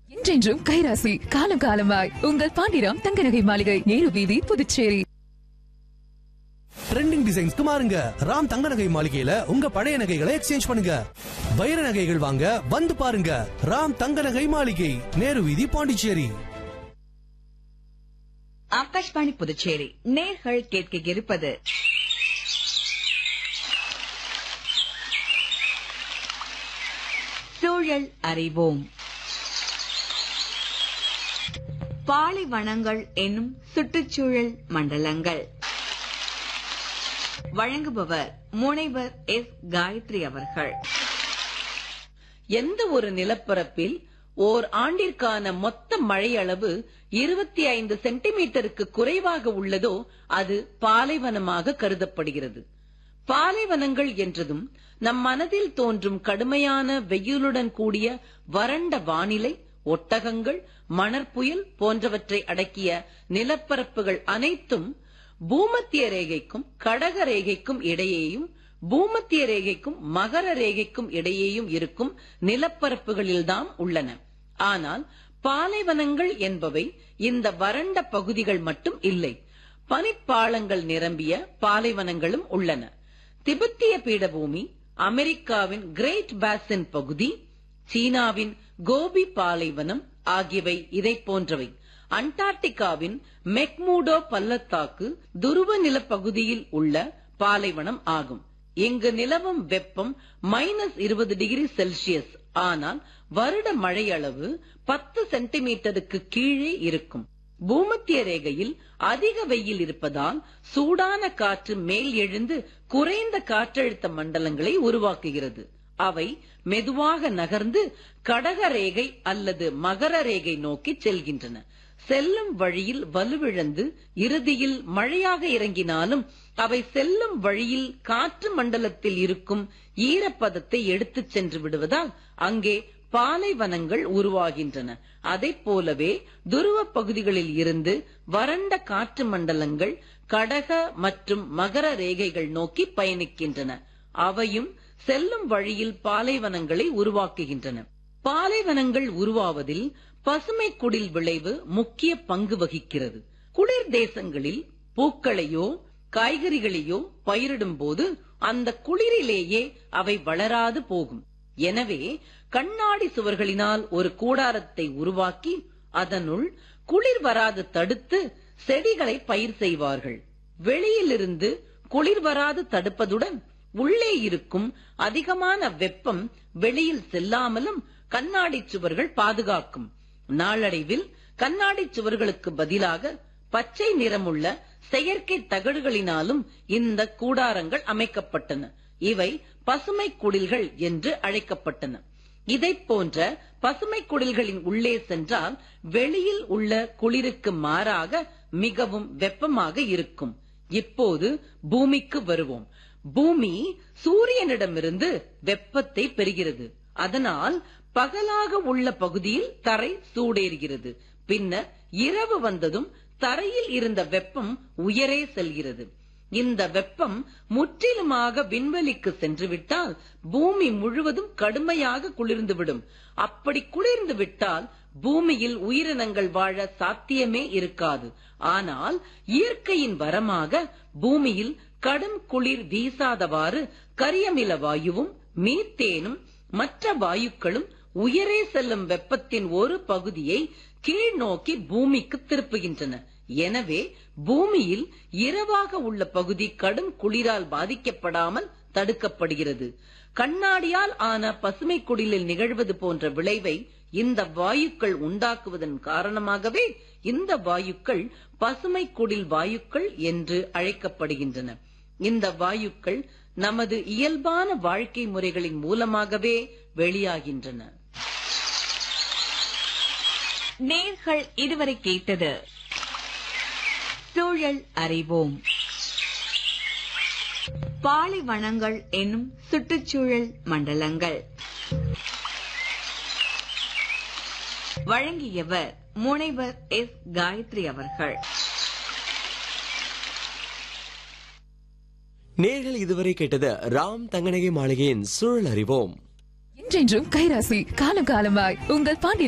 என்றென்றும் கைராசி காலம் காலமாய் உங்கள் பாண்டிராம் தங்கநகை மாளிகை நேரு வீதி புதுச்சேரி ட்ரெண்டிங் டிசைன்ஸ்க்கு மாறுங்க ராம் தங்க நகை மாளிகையில உங்க பழைய நகைகளை எக்ஸ்சேஞ்ச் பண்ணுங்க வைர நகைகள் வாங்க வந்து பாருங்க ராம் தங்க நகை மாளிகை நேரு வீதி பாண்டிச்சேரி ஆகாஷ்வாணி புதுச்சேரி நேர்கள் கேட்க இருப்பது சூழல் அறிவோம் பாலைவனங்கள் என்னும் சுற்றுச்சூழல் மண்டலங்கள் வழங்குபவர் முனைவர் எஸ் காயத்ரி அவர்கள் எந்த ஒரு நிலப்பரப்பில் ஓர் ஆண்டிற்கான மொத்த மழை அளவு இருபத்தி ஐந்து சென்டிமீட்டருக்கு குறைவாக உள்ளதோ அது பாலைவனமாக கருதப்படுகிறது பாலைவனங்கள் என்றதும் நம் மனதில் தோன்றும் கடுமையான வெயிலுடன் கூடிய வறண்ட வானிலை ஒட்டகங்கள் மணற்புயல் போன்றவற்றை அடக்கிய நிலப்பரப்புகள் அனைத்தும் பூமத்திய ரேகைக்கும் கடக ரேகைக்கும் இடையேயும் பூமத்திய ரேகைக்கும் மகர ரேகைக்கும் இடையேயும் இருக்கும் நிலப்பரப்புகளில்தான் உள்ளன ஆனால் பாலைவனங்கள் என்பவை இந்த வறண்ட பகுதிகள் மட்டும் இல்லை பனிப்பாளங்கள் நிரம்பிய பாலைவனங்களும் உள்ளன திபெத்திய பீடபூமி அமெரிக்காவின் கிரேட் பேசின் பகுதி சீனாவின் கோபி பாலைவனம் ஆகியவை இதை போன்றவை அண்டார்டிகாவின் மெக்மூடோ பள்ளத்தாக்கு துருவ நிலப்பகுதியில் உள்ள பாலைவனம் ஆகும் இங்கு நிலவும் வெப்பம் மைனஸ் இருபது டிகிரி செல்சியஸ் ஆனால் வருட மழை அளவு பத்து சென்டிமீட்டருக்கு கீழே இருக்கும் பூமத்திய ரேகையில் அதிக வெயில் இருப்பதால் சூடான காற்று மேல் எழுந்து குறைந்த காற்றழுத்த மண்டலங்களை உருவாக்குகிறது அவை மெதுவாக நகர்ந்து கடக ரேகை அல்லது மகர ரேகை நோக்கி செல்கின்றன செல்லும் வழியில் வலுவிழந்து இறுதியில் மழையாக இறங்கினாலும் அவை செல்லும் வழியில் காற்று மண்டலத்தில் இருக்கும் ஈரப்பதத்தை எடுத்துச் சென்று விடுவதால் அங்கே பாலைவனங்கள் உருவாகின்றன அதைப் போலவே துருவ பகுதிகளில் இருந்து வறண்ட காற்று மண்டலங்கள் கடக மற்றும் மகர ரேகைகள் நோக்கி பயணிக்கின்றன அவையும் செல்லும் வழியில் பாலைவனங்களை உருவாக்குகின்றன பாலைவனங்கள் உருவாவதில் பசுமை குடில் விளைவு முக்கிய பங்கு வகிக்கிறது குளிர் தேசங்களில் பூக்களையோ காய்கறிகளையோ பயிரிடும் போது அந்த குளிரிலேயே அவை வளராது போகும் எனவே கண்ணாடி சுவர்களினால் ஒரு கூடாரத்தை உருவாக்கி அதனுள் குளிர் வராது தடுத்து செடிகளை பயிர் செய்வார்கள் வெளியிலிருந்து குளிர் வராது தடுப்பதுடன் உள்ளே இருக்கும் அதிகமான வெப்பம் வெளியில் செல்லாமலும் கண்ணாடி சுவர்கள் பாதுகாக்கும் நாளடைவில் கண்ணாடி சுவர்களுக்கு பதிலாக பச்சை நிறமுள்ள செயற்கை தகடுகளினாலும் இந்த கூடாரங்கள் அமைக்கப்பட்டன இவை பசுமை குடில்கள் என்று அழைக்கப்பட்டன இதை போன்ற பசுமை குடில்களின் உள்ளே சென்றால் வெளியில் உள்ள குளிருக்கு மாறாக மிகவும் வெப்பமாக இருக்கும் இப்போது பூமிக்கு வருவோம் பூமி சூரியனிடமிருந்து வெப்பத்தை பெறுகிறது அதனால் பகலாக உள்ள பகுதியில் தரை சூடேறுகிறது பின்னர் இரவு வந்ததும் தரையில் இருந்த வெப்பம் உயரே செல்கிறது இந்த வெப்பம் முற்றிலுமாக விண்வெளிக்கு சென்றுவிட்டால் பூமி முழுவதும் கடுமையாக குளிர்ந்துவிடும் அப்படி குளிர்ந்து விட்டால் பூமியில் உயிரினங்கள் வாழ சாத்தியமே இருக்காது ஆனால் இயற்கையின் வரமாக பூமியில் கடும் குளிர் வீசாதவாறு கரியமில வாயுவும் மீத்தேனும் மற்ற வாயுக்களும் உயரே செல்லும் வெப்பத்தின் ஒரு பகுதியை கீழ் நோக்கி பூமிக்கு திருப்புகின்றன எனவே பூமியில் இரவாக உள்ள பகுதி கடும் குளிரால் பாதிக்கப்படாமல் தடுக்கப்படுகிறது கண்ணாடியால் ஆன பசுமை குடிலில் நிகழ்வது போன்ற விளைவை இந்த வாயுக்கள் உண்டாக்குவதன் காரணமாகவே இந்த வாயுக்கள் பசுமை குடில் வாயுக்கள் என்று அழைக்கப்படுகின்றன இந்த வாயுக்கள் நமது இயல்பான வாழ்க்கை முறைகளின் மூலமாகவே வெளியாகின்றன நேர்கள் இதுவரை கேட்டது சூழல் அறிவோம் பாலைவனங்கள் என்னும் சுற்றுச்சூழல் மண்டலங்கள் வழங்கியவர் முனைவர் எஸ் காயத்ரி அவர்கள் நேர்கள் இதுவரை கேட்டது ராம் தங்கநகை மாளிகையின் சூழல் அறிவோம் என்றென்றும் கைராசி காலம் காலமாய் உங்கள் பாண்டி